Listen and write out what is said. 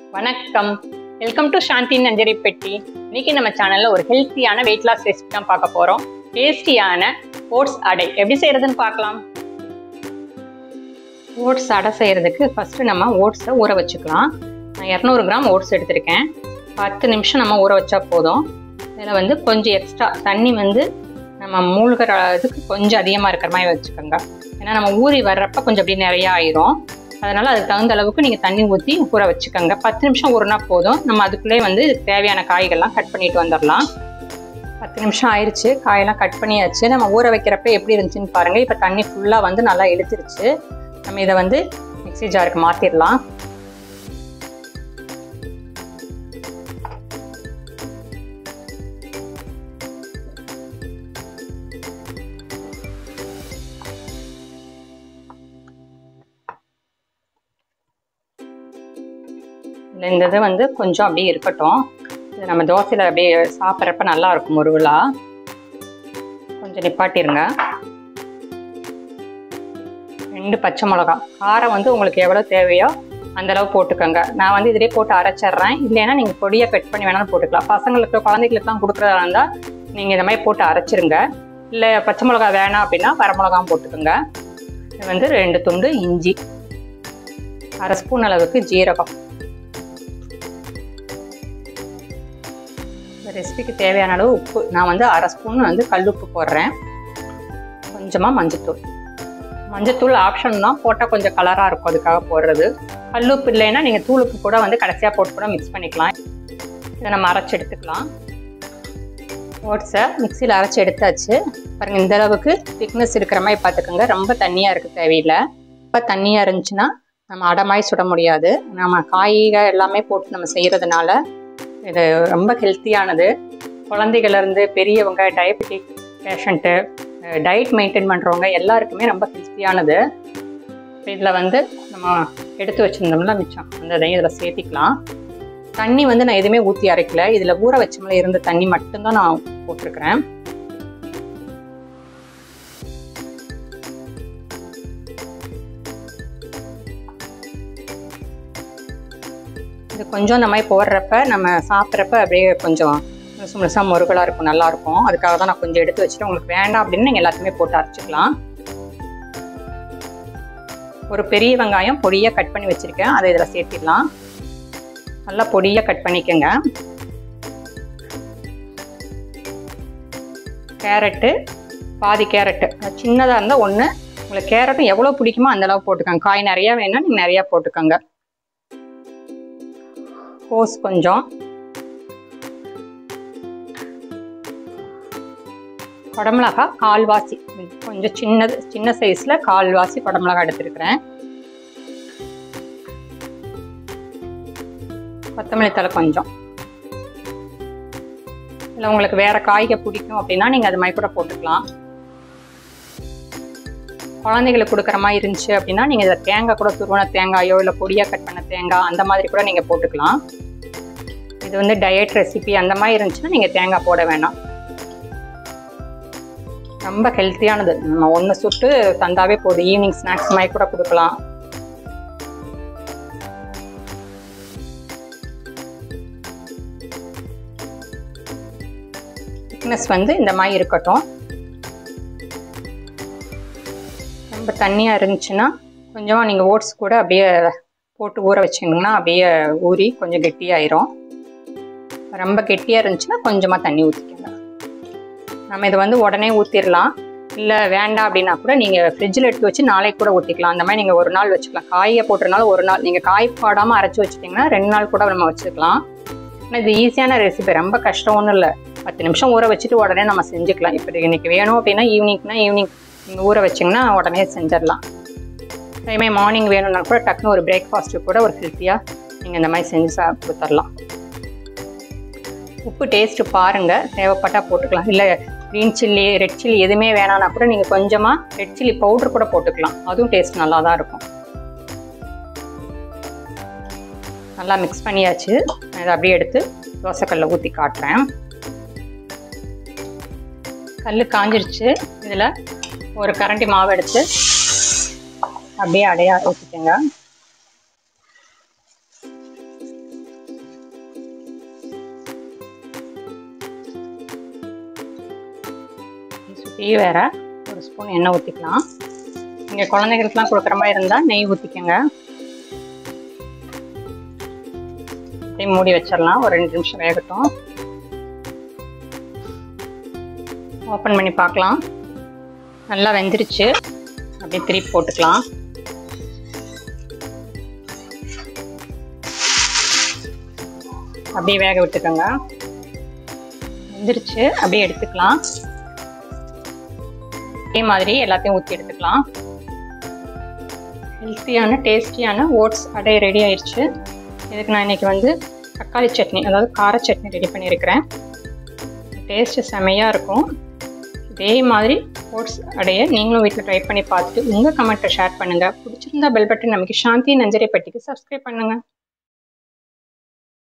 வணக்கம் welcome to சாந்தி நஞ்சரி பெட்டி இன்னைக்கு நம்ம சேனல்ல ஒரு ஹெல்த்தியான வெயிட் லாஸ் ரெசிபி தான் பார்க்க போறோம் டேஸ்டியான ஓட்ஸ் அடை எப்படி செய்யறதுன்னு பார்க்கலாம் ஓட்ஸ் அடை செய்யறதுக்கு ஃபர்ஸ்ட் நம்ம ஓட்ஸை ஊற வச்சுக்கலாம் நான் இரநூறு கிராம் ஓட்ஸ் எடுத்திருக்கேன் பத்து நிமிஷம் நம்ம ஊற வச்சா போதும் இதில் வந்து கொஞ்சம் எக்ஸ்ட்ரா தண்ணி வந்து நம்ம மூழ்கிற இதுக்கு கொஞ்சம் அதிகமாக இருக்கிற மாதிரி வச்சுக்கோங்க ஏன்னா நம்ம ஊறி வர்றப்ப கொஞ்சம் அப்படியே நிறைய ஆயிரும் அதனால அதுக்கு தகுந்த அளவுக்கு நீங்கள் தண்ணி ஊற்றி ஊற வச்சுக்கோங்க பத்து நிமிஷம் ஊறினா போதும் நம்ம அதுக்குள்ளே வந்து இதுக்கு தேவையான காய்கள்லாம் கட் பண்ணிட்டு வந்துடலாம் பத்து நிமிஷம் ஆயிடுச்சு காயெல்லாம் கட் பண்ணியாச்சு நம்ம ஊற வைக்கிறப்ப எப்படி இருந்துச்சுன்னு பாருங்கள் இப்போ தண்ணி ஃபுல்லாக வந்து நல்லா இழுத்துருச்சு நம்ம இதை வந்து மிக்ஸி ஜாருக்கு மாற்றிடலாம் இந்த இது வந்து கொஞ்சம் அப்படியே இருக்கட்டும் இது நம்ம தோசையில் அப்படியே சாப்பிட்றப்ப நல்லா இருக்கும் முருவலா கொஞ்சம் நிப்பாட்டிருங்க ரெண்டு பச்சை மிளகா காரம் வந்து உங்களுக்கு எவ்வளோ தேவையோ அந்த அளவு போட்டுக்கோங்க நான் வந்து இதிலே போட்டு அரைச்சிட்றேன் இல்லைன்னா நீங்கள் பொடியை கட் பண்ணி வேணாலும் போட்டுக்கலாம் பசங்களுக்கு குழந்தைகளுக்குலாம் கொடுக்குறதா இருந்தால் நீங்கள் இந்த மாதிரி போட்டு அரைச்சிருங்க இல்லை பச்சை மிளகா வேணாம் அப்படின்னா வரமிளகாவும் போட்டுக்கோங்க இது வந்து ரெண்டு துண்டு இஞ்சி அரை ஸ்பூன் அளவுக்கு ஜீரகம் இந்த ரெசிபிக்கு தேவையான அளவு உப்பு நான் வந்து அரை ஸ்பூன் வந்து கல்லுப்பு போடுறேன் கொஞ்சமாக மஞ்சத்தூள் மஞ்சத்தூள் ஆப்ஷன் தான் போட்டால் கொஞ்சம் கலராக இருக்கும் அதுக்காக போடுறது கல்லுப்பு இல்லைன்னா நீங்கள் தூளுப்பு கூட வந்து கடைசியாக போட்டு கூட மிக்ஸ் பண்ணிக்கலாம் இதை நம்ம அரைச்சி எடுத்துக்கலாம் ஓட்ஸை மிக்சியில் அரைச்சி எடுத்தாச்சு பாருங்கள் இந்த அளவுக்கு திக்னஸ் இருக்கிற மாதிரி பார்த்துக்கோங்க ரொம்ப தண்ணியாக இருக்குது தேவையில்லை ரொம்ப தண்ணியாக இருந்துச்சுன்னா நம்ம அடமாய் சுட முடியாது நம்ம காய்கள் எல்லாமே போட்டு நம்ம செய்கிறதுனால இது ரொம்ப ஹெல்த்தியானது குழந்தைகள்லேருந்து பெரியவங்க டயபெட்டிக் பேஷண்ட்டு டயட் மெயின்டைன் பண்ணுறவங்க எல்லாருக்குமே ரொம்ப ஹெல்த்தியானது இதில் வந்து நம்ம எடுத்து வச்சுருந்தோம்ல மிச்சம் அந்த இதையும் இதில் சேர்த்திக்கலாம் தண்ணி வந்து நான் எதுவுமே ஊற்றி அரைக்கல இதில் ஊற வச்சோம்ல இருந்த தண்ணி மட்டும்தான் நான் போட்டிருக்கிறேன் இது கொஞ்சம் இந்த மாதிரி போடுறப்ப நம்ம சாப்பிட்றப்ப அப்படியே கொஞ்சம் முழுசு முழுசாக முருகலாக இருக்கும் நல்லாயிருக்கும் அதுக்காக தான் நான் கொஞ்சம் எடுத்து வச்சுட்டு உங்களுக்கு வேண்டாம் அப்படின்னு நீங்கள் எல்லாத்தையுமே போட்டு அரைச்சிக்கலாம் ஒரு பெரிய வெங்காயம் பொடியாக கட் பண்ணி வச்சுருக்கேன் அதை இதில் சேர்த்திடலாம் நல்லா பொடியாக கட் பண்ணிக்கோங்க கேரட்டு பாதி கேரட்டு சின்னதாக இருந்தால் ஒன்று உங்களுக்கு கேரட்டும் எவ்வளோ பிடிக்குமோ அந்த அளவு போட்டுக்கோங்க காய் நிறையா வேணும்னா நீங்கள் நிறையா போட்டுக்கோங்க கோஸ் கொஞ்சம் குடமிளகா கால்வாசி கொஞ்சம் சின்னது சின்ன சைஸில் கால்வாசி குடமிளகா எடுத்துருக்கிறேன் கொத்தமல்லி தலை கொஞ்சம் இல்லை உங்களுக்கு வேற காய்க பிடிக்கும் அப்படின்னா நீங்கள் அது மாதிரி கூட போட்டுக்கலாம் குழந்தைகளுக்கு கொடுக்குற மாதிரி இருந்துச்சு அப்படின்னா நீங்கள் இதை தேங்காய் கூட துருவன தேங்காயோ இல்லை பொடியாக கட் பண்ண தேங்காய் அந்த மாதிரி கூட நீங்கள் போட்டுக்கலாம் இது வந்து டயட் ரெசிபி அந்த மாதிரி இருந்துச்சுன்னா நீங்கள் தேங்காய் போட வேணாம் ரொம்ப ஹெல்த்தியானது நம்ம ஒன்று சுட்டு தந்தாவே போதும் ஈவினிங் ஸ்நாக்ஸ் மாதிரி கூட கொடுக்கலாம் திக்னஸ் வந்து இந்த மாதிரி இருக்கட்டும் ரொம்ப தண்ணியாக இருந்துச்சுன்னா கொஞ்சமாக நீங்கள் ஓட்ஸ் கூட அப்படியே போட்டு ஊற வச்சிங்கன்னா அப்படியே ஊறி கொஞ்சம் கெட்டியாயிரும் ரொம்ப கெட்டியாக இருந்துச்சுன்னா கொஞ்சமாக தண்ணி ஊற்றிக்கோங்க நம்ம இதை வந்து உடனே ஊற்றிடலாம் இல்லை வேண்டாம் அப்படின்னா கூட நீங்கள் ஃப்ரிட்ஜில் எடுத்து வச்சு நாளைக்கு கூட ஊற்றிக்கலாம் அந்த மாதிரி நீங்கள் ஒரு நாள் வச்சுக்கலாம் காயை போட்டுறனால ஒரு நாள் நீங்கள் காய் பாடாமல் அரைச்சி வச்சுட்டிங்கன்னா ரெண்டு நாள் கூட நம்ம வச்சுக்கலாம் ஆனால் இது ஈஸியான ரெசிபி ரொம்ப கஷ்டம் ஒன்றும் இல்லை பத்து நிமிஷம் ஊற வச்சுட்டு உடனே நம்ம செஞ்சுக்கலாம் இப்போ இன்னைக்கு வேணும் அப்படின்னா ஈவினிங்னா ஈவினிங் நீங்கள் ஊற வச்சிங்கன்னா உடனே செஞ்சிடலாம் அதேமாதிரி மார்னிங் வேணும்னா கூட டக்குன்னு ஒரு பிரேக்ஃபாஸ்ட்டு கூட ஒரு ஹெல்த்தியாக நீங்கள் இந்த மாதிரி செஞ்சு சா கொடுத்துடலாம் உப்பு டேஸ்ட்டு பாருங்கள் தேவைப்பட்டால் போட்டுக்கலாம் இல்லை க்ரீன் சில்லி ரெட் சில்லி எதுவுமே வேணான்னா கூட நீங்கள் கொஞ்சமாக ரெட் சில்லி பவுட்ரு கூட போட்டுக்கலாம் அதுவும் டேஸ்ட் நல்லா தான் இருக்கும் நல்லா மிக்ஸ் பண்ணியாச்சு நான் இதை அப்படியே எடுத்து தோசைக்கல்ல ஊற்றி காட்டுறேன் கல் காஞ்சிருச்சு இதில் ஒரு கரண்டி மாவு எடுத்து அப்படியே அடையா ஊற்றிக்கோங்க டீ வேற ஒரு ஸ்பூன் எண்ணெய் ஊற்றிக்கலாம் நீங்கள் குழந்தைகளுக்குலாம் கொடுக்குற மாதிரி இருந்தால் நெய் ஊற்றிக்கோங்க அப்படியே மூடி வச்சிடலாம் ஒரு ரெண்டு நிமிஷம் வேகட்டும் ஓப்பன் பண்ணி பார்க்கலாம் நல்லா வெந்துருச்சு அப்படியே திருப்பி போட்டுக்கலாம் அப்படியே வேக விட்டுக்கோங்க வெந்துருச்சு அப்படியே எடுத்துக்கலாம் அதே மாதிரி எல்லாத்தையும் ஊற்றி எடுத்துக்கலாம் ஹெல்த்தியான டேஸ்டியான ஓட்ஸ் அடை ரெடி ஆயிடுச்சு இதுக்கு நான் இன்னைக்கு வந்து தக்காளி சட்னி அதாவது கார சட்னி ரெடி பண்ணியிருக்கிறேன் டேஸ்ட்டு செமையாக இருக்கும் இதே மாதிரி ஓட்ஸ் அடைய நீங்களும் வீட்டில் ட்ரை பண்ணி பார்த்துட்டு உங்கள் கமெண்ட்டை ஷேர் பண்ணுங்கள் பிடிச்சிருந்தா பெல் பட்டன் நமக்கு சாந்தி நஞ்சரை பட்டிக்கு சப்ஸ்கிரைப் பண்ணுங்கள்